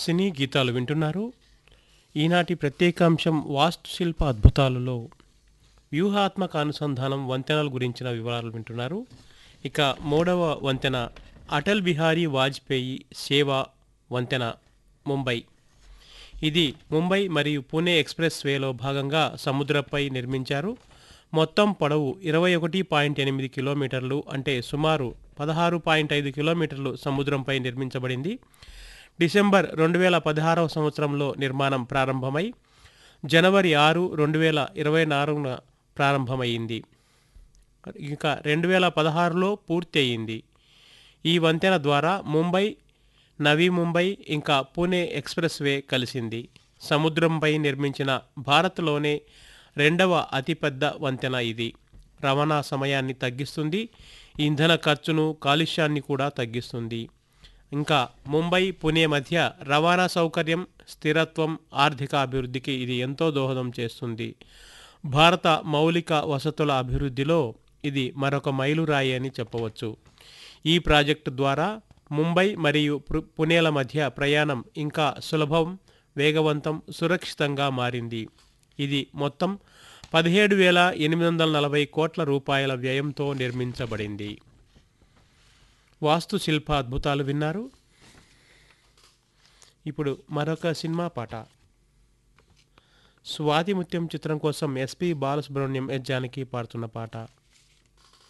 సినీ గీతాలు వింటున్నారు ఈనాటి ప్రత్యేకాంశం వాస్తుశిల్ప అద్భుతాలలో వ్యూహాత్మక అనుసంధానం వంతెనల గురించిన వివరాలు వింటున్నారు ఇక మూడవ వంతెన అటల్ బిహారీ వాజ్పేయి సేవా వంతెన ముంబై ఇది ముంబై మరియు పూణే ఎక్స్ప్రెస్ వేలో భాగంగా సముద్రంపై నిర్మించారు మొత్తం పొడవు ఇరవై ఒకటి పాయింట్ ఎనిమిది కిలోమీటర్లు అంటే సుమారు పదహారు పాయింట్ ఐదు కిలోమీటర్లు సముద్రంపై నిర్మించబడింది డిసెంబర్ రెండు వేల పదహారవ సంవత్సరంలో నిర్మాణం ప్రారంభమై జనవరి ఆరు రెండు వేల ఇరవై నాలుగున ప్రారంభమైంది ఇంకా రెండు వేల పదహారులో పూర్తి అయింది ఈ వంతెన ద్వారా ముంబై నవీ ముంబై ఇంకా పూణే ఎక్స్ప్రెస్ వే కలిసింది సముద్రంపై నిర్మించిన భారత్లోనే రెండవ అతిపెద్ద వంతెన ఇది రవాణా సమయాన్ని తగ్గిస్తుంది ఇంధన ఖర్చును కాలుష్యాన్ని కూడా తగ్గిస్తుంది ఇంకా ముంబై పుణే మధ్య రవాణా సౌకర్యం స్థిరత్వం ఆర్థిక అభివృద్ధికి ఇది ఎంతో దోహదం చేస్తుంది భారత మౌలిక వసతుల అభివృద్ధిలో ఇది మరొక మైలురాయి అని చెప్పవచ్చు ఈ ప్రాజెక్టు ద్వారా ముంబై మరియు పు- పుణేల మధ్య ప్రయాణం ఇంకా సులభం వేగవంతం సురక్షితంగా మారింది ఇది మొత్తం పదిహేడు వేల ఎనిమిది వందల నలభై కోట్ల రూపాయల వ్యయంతో నిర్మించబడింది వాస్తుశిల్ప అద్భుతాలు విన్నారు ఇప్పుడు మరొక సినిమా పాట స్వాతి ముత్యం చిత్రం కోసం ఎస్పి బాలసుబ్రహ్మణ్యం ఎస్ జానకి పాడుతున్న పాట